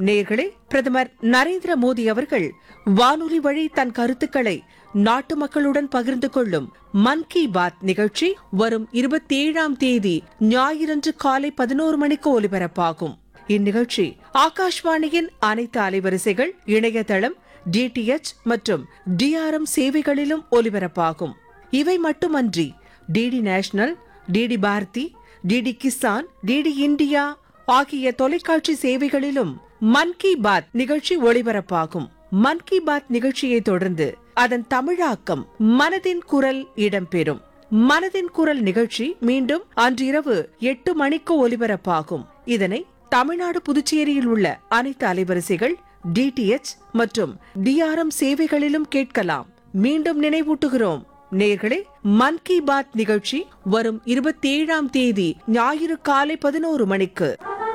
நேர்களே பிரதமர் நரேந்திர மோடி அவர்கள் வானொலி வழி தன் கருத்துக்களை நாட்டு மக்களுடன் பகிர்ந்து கொள்ளும் மன் கி பாத் நிகழ்ச்சி வரும் இருபத்தி ஏழாம் தேதி ஞாயிறன்று காலை பதினோரு மணிக்கு ஒலிபரப்பாகும் இந்நிகழ்ச்சி ஆகாஷ்வாணியின் அனைத்து அலைவரிசைகள் இணையதளம் டிடிஎச் மற்றும் டிஆர்எம் சேவைகளிலும் ஒலிபரப்பாகும் இவை மட்டுமன்றி DD national DD Bharati DD Kisan DD India ஆகிய தொலைக்காட்சி சேவைகளிலும் மன் கி பாத் நிகழ்ச்சி ஒளிபரப்பாகும் மன் கி பாத் நிகழ்ச்சியை தொடர்ந்து அதன் தமிழாக்கம் மனதின் குரல் இடம்பெறும் மனதின் குரல் நிகழ்ச்சி மீண்டும் அன்றிரவு எட்டு மணிக்கு ஒலிபரப்பாகும் இதனை தமிழ்நாடு புதுச்சேரியில் உள்ள அனைத்து அலைவரிசைகள் டிடிஎச் மற்றும் டிஆர்எம் சேவைகளிலும் கேட்கலாம் மீண்டும் நினைவூட்டுகிறோம் நேர்களே மன் கி பாத் நிகழ்ச்சி வரும் இருபத்தி ஏழாம் தேதி ஞாயிறு காலை பதினோரு மணிக்கு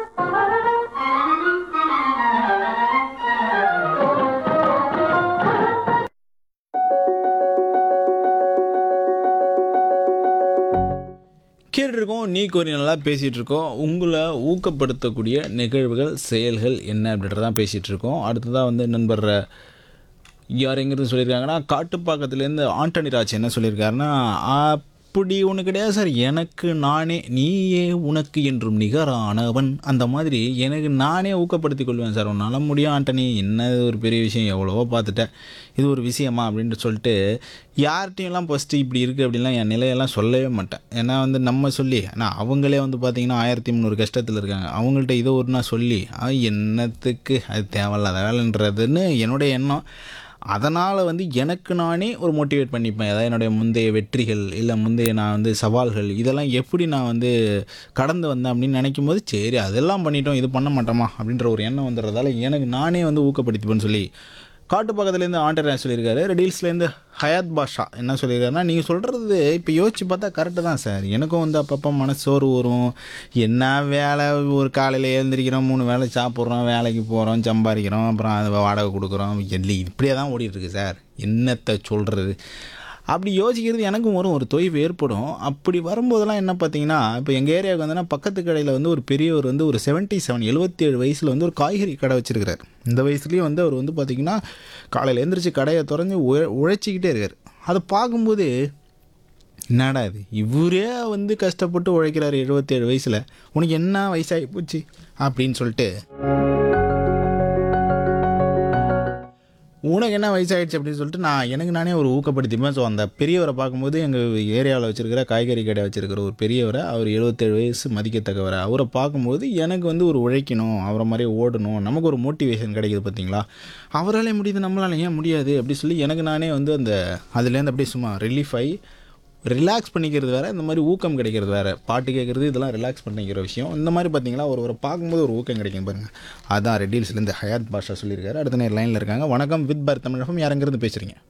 கேட்டுருக்கோம் நீ கோரி நல்லா பேசிகிட்டு இருக்கோம் உங்களை ஊக்கப்படுத்தக்கூடிய நிகழ்வுகள் செயல்கள் என்ன அப்படின்றதான் பேசிகிட்டு இருக்கோம் அடுத்ததாக வந்து நண்பர் யார் எங்கிருந்து சொல்லியிருக்காங்கன்னா காட்டுப்பாக்கத்துலேருந்து ஆண்டனி ராஜ் என்ன சொல்லியிருக்காருன்னா அப்படி ஒன்று கிடையாது சார் எனக்கு நானே நீயே உனக்கு என்றும் நிகரானவன் அந்த மாதிரி எனக்கு நானே ஊக்கப்படுத்திக் கொள்வேன் சார் உன்னால் முடியும் ஆண்டனி என்ன ஒரு பெரிய விஷயம் எவ்வளவோ பார்த்துட்டேன் இது ஒரு விஷயமா அப்படின்ட்டு சொல்லிட்டு யார்கிட்டையும்லாம் ஃபஸ்ட்டு இப்படி இருக்குது அப்படின்லாம் என் நிலையெல்லாம் சொல்லவே மாட்டேன் ஏன்னா வந்து நம்ம சொல்லி ஆனால் அவங்களே வந்து பார்த்திங்கன்னா ஆயிரத்தி முந்நூறு கஷ்டத்தில் இருக்காங்க அவங்கள்ட்ட இதை ஒரு நான் சொல்லி "ஆ, என்னத்துக்கு அது தேவையில்லாத வேலைன்றதுன்னு என்னுடைய எண்ணம் அதனால் வந்து எனக்கு நானே ஒரு மோட்டிவேட் பண்ணிப்பேன் அதாவது என்னுடைய முந்தைய வெற்றிகள் இல்லை முந்தைய நான் வந்து சவால்கள் இதெல்லாம் எப்படி நான் வந்து கடந்து வந்தேன் அப்படின்னு நினைக்கும் போது சரி அதெல்லாம் பண்ணிட்டோம் இது பண்ண மாட்டோமா அப்படின்ற ஒரு எண்ணம் வந்துடுறதால எனக்கு நானே வந்து ஊக்கப்படுத்திப்பேன்னு சொல்லி காட்டு பக்கத்துலேருந்து ஆண்டர் சொல்லியிருக்காரு ரெடீல்ஸ்லேருந்து ஹயாத் பாஷா என்ன சொல்லியிருக்காருன்னா நீங்கள் சொல்கிறது இப்போ யோசிச்சு பார்த்தா கரெக்டு தான் சார் எனக்கும் வந்து அப்பப்போ மனசு சோறு வரும் என்ன வேலை ஒரு காலையில் எழுந்திரிக்கிறோம் மூணு வேலை சாப்பிட்றோம் வேலைக்கு போகிறோம் சம்பாதிக்கிறோம் அப்புறம் அது வாடகை கொடுக்குறோம் எல்லி இப்படியே தான் ஓடிட்டுருக்கு சார் என்னத்தை சொல்கிறது அப்படி யோசிக்கிறது எனக்கும் வரும் ஒரு தொய்வு ஏற்படும் அப்படி வரும்போதெல்லாம் என்ன பார்த்தீங்கன்னா இப்போ எங்கள் ஏரியாவுக்கு வந்தோன்னா பக்கத்து கடையில் வந்து ஒரு பெரியவர் வந்து ஒரு செவன்ட்டி செவன் எழுபத்தி ஏழு வயசில் வந்து ஒரு காய்கறி கடை வச்சிருக்கிறார் இந்த வயசுலேயும் வந்து அவர் வந்து பார்த்திங்கன்னா காலையில் எழுந்திரிச்சு கடையை திறந்து உழ உழைச்சிக்கிட்டே இருக்கார் அதை பார்க்கும்போது என்னடா இது இவரே வந்து கஷ்டப்பட்டு உழைக்கிறாரு எழுபத்தேழு வயசில் உனக்கு என்ன வயசாகி போச்சு அப்படின்னு சொல்லிட்டு உனக்கு என்ன வயசாயிடுச்சு அப்படின்னு சொல்லிட்டு நான் எனக்கு நானே ஒரு ஊக்கப்படுத்திப்பேன் ஸோ அந்த பெரியவரை பார்க்கும்போது எங்கள் ஏரியாவில் வச்சுருக்கிற காய்கறி கடை வச்சுருக்கிற ஒரு பெரியவரை அவர் எழுபத்தேழு வயசு மதிக்கத்தக்கவரை அவரை பார்க்கும்போது எனக்கு வந்து ஒரு உழைக்கணும் அவரை மாதிரி ஓடணும் நமக்கு ஒரு மோட்டிவேஷன் கிடைக்குது பார்த்தீங்களா அவராலே முடியுது நம்மளால ஏன் முடியாது அப்படி சொல்லி எனக்கு நானே வந்து அந்த அதுலேருந்து அப்படியே சும்மா ரிலீஃப் ஆகி ரிலாக்ஸ் பண்ணிக்கிறது வேறு இந்த மாதிரி ஊக்கம் கிடைக்கிறது வேறு பாட்டு கேட்குறது இதெல்லாம் ரிலாக்ஸ் பண்ணிக்கிற விஷயம் இந்த மாதிரி பார்த்தீங்களா ஒருவரை பார்க்கும்போது ஒரு ஊக்கம் கிடைக்கும் பாருங்கள் அதான் ரெட்டில்ஸ்லேருந்து ஹயாத் பாஷா சொல்லியிருக்காரு அடுத்த நேரம் லைனில் இருக்காங்க வணக்கம் வித் பார் தமிழகம் யாருங்கிறது பேசுகிறீங்க